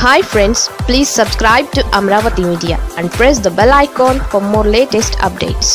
hi friends please subscribe to Amaravati media and press the bell icon for more latest updates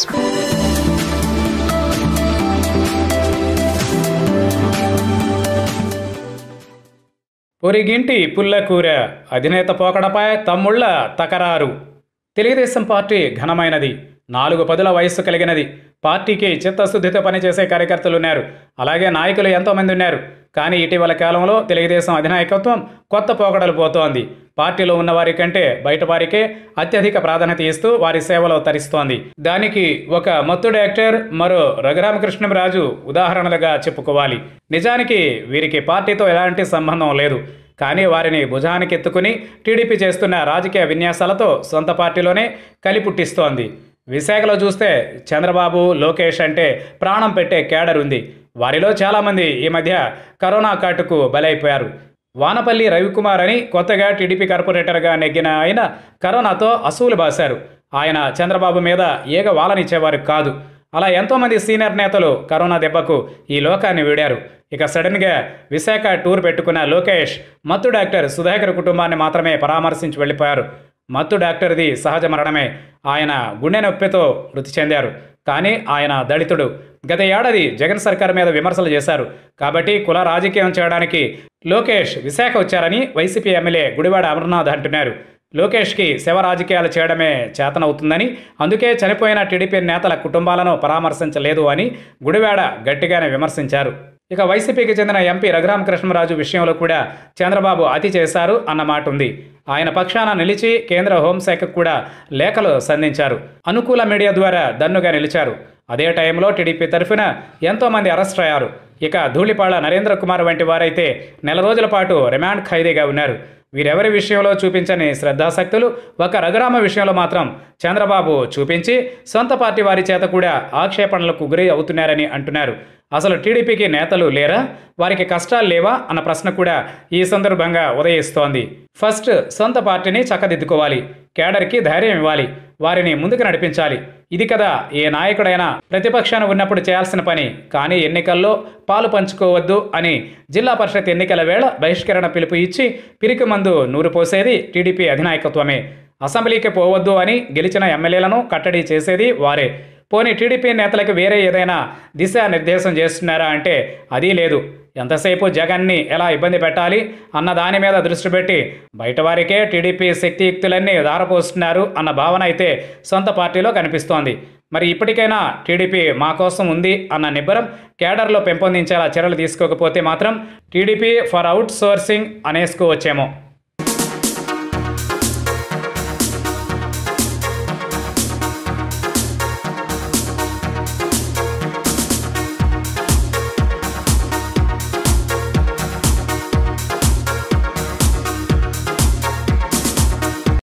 పొరిగింటి పుల్లకూర అధినేత పోకడపై తమ్ముళ్ళ తకరారు Telugu Desam party ఘనమైనది నాలుగు పదుల వయస్సు కలిగినది పార్టీకి చిత్తశుద్ధితో పనిచేసే కార్యకర్తలు ఉన్నారు అలాగే నాయకులు ఎంతోమంది ఉన్నారు కానీ ఇటీవల కాలంలో తెలుగుదేశం అధినాయకత్వం కొత్త పోకడలు పోతోంది పార్టీలో ఉన్న వారి కంటే బయట వారికే అత్యధిక ప్రాధాన్యత ఇస్తూ వారి సేవలో తరిస్తోంది దానికి ఒక మత్తుడు యాక్టర్ మరో రఘురామకృష్ణరాజు ఉదాహరణలుగా చెప్పుకోవాలి నిజానికి వీరికి పార్టీతో ఎలాంటి సంబంధం లేదు కానీ వారిని భుజానికి ఎత్తుకుని టీడీపీ చేస్తున్న రాజకీయ విన్యాసాలతో సొంత పార్టీలోనే కలిపుట్టిస్తోంది విశాఖలో చూస్తే చంద్రబాబు లోకేష్ అంటే ప్రాణం పెట్టే కేడర్ ఉంది వారిలో చాలామంది ఈ మధ్య కరోనా కాటుకు బలైపోయారు వానపల్లి రవికుమార్ అని కొత్తగా టీడీపీ కార్పొరేటర్గా నెగ్గిన ఆయన కరోనాతో అసూలు బాశారు ఆయన చంద్రబాబు మీద ఏగ వాలనిచ్చేవారు కాదు అలా ఎంతోమంది సీనియర్ నేతలు కరోనా దెబ్బకు ఈ లోకాన్ని వీడారు ఇక సడన్గా విశాఖ టూర్ పెట్టుకున్న లోకేష్ మత్తు డాక్టర్ సుధాకర్ కుటుంబాన్ని మాత్రమే పరామర్శించి వెళ్ళిపోయారు మత్తు డాక్టర్ది సహజ మరణమే ఆయన గుండె నొప్పితో మృతి చెందారు కానీ ఆయన దళితుడు గత ఏడాది జగన్ సర్కార్ మీద విమర్శలు చేశారు కాబట్టి కుల రాజకీయం చేయడానికి లోకేష్ విశాఖ వచ్చారని వైసీపీ ఎమ్మెల్యే గుడివాడ అమర్నాథ్ అంటున్నారు లోకేష్కి శవ రాజకీయాలు చేయడమే చేతనవుతుందని అందుకే చనిపోయిన టీడీపీ నేతల కుటుంబాలను పరామర్శించలేదు అని గుడివాడ గట్టిగానే విమర్శించారు ఇక వైసీపీకి చెందిన ఎంపీ రఘురామకృష్ణరాజు విషయంలో కూడా చంద్రబాబు అతి చేశారు అన్న మాట ఉంది ఆయన పక్షాన నిలిచి కేంద్ర హోంశాఖకు కూడా లేఖలు సంధించారు అనుకూల మీడియా ద్వారా దన్నుగా నిలిచారు అదే టైంలో టీడీపీ తరఫున ఎంతోమంది అరెస్ట్ అయ్యారు ఇక ధూళిపాళ నరేంద్ర కుమార్ వంటి వారైతే నెల రోజుల పాటు రిమాండ్ ఖైదీగా ఉన్నారు వీరెవరి విషయంలో చూపించని శ్రద్ధాశక్తులు ఒక రఘురామ విషయంలో మాత్రం చంద్రబాబు చూపించి సొంత పార్టీ వారి చేత కూడా ఆక్షేపణలకు గురి అవుతున్నారని అంటున్నారు అసలు టీడీపీకి నేతలు లేరా వారికి కష్టాలు లేవా అన్న ప్రశ్న కూడా ఈ సందర్భంగా ఉదయిస్తోంది ఫస్ట్ సొంత పార్టీని చక్కదిద్దుకోవాలి కేడర్కి ధైర్యం ఇవ్వాలి వారిని ముందుకు నడిపించాలి ఇది కదా ఏ నాయకుడైనా ప్రతిపక్షాన ఉన్నప్పుడు చేయాల్సిన పని కానీ ఎన్నికల్లో పాలు పంచుకోవద్దు అని జిల్లా పరిషత్ ఎన్నికల వేళ బహిష్కరణ పిలుపు ఇచ్చి పిరికి మందు నూరు పోసేది టీడీపీ అధినాయకత్వమే అసెంబ్లీకి పోవద్దు అని గెలిచిన ఎమ్మెల్యేలను కట్టడి చేసేది వారే పోనీ టీడీపీ నేతలకు వేరే ఏదైనా దిశానిర్దేశం చేస్తున్నారా అంటే అదీ లేదు ఎంతసేపు జగన్ని ఎలా ఇబ్బంది పెట్టాలి అన్న దాని మీద దృష్టి పెట్టి బయటవారికే టీడీపీ శక్తియుక్తులన్నీ దారపోస్తున్నారు అన్న భావన అయితే సొంత పార్టీలో కనిపిస్తోంది మరి ఇప్పటికైనా టీడీపీ మా కోసం ఉంది అన్న నిబ్బరం కేడర్లో పెంపొందించేలా చర్యలు తీసుకోకపోతే మాత్రం టీడీపీ ఫర్ అవుట్ సోర్సింగ్ అనేసుకోవచ్చేమో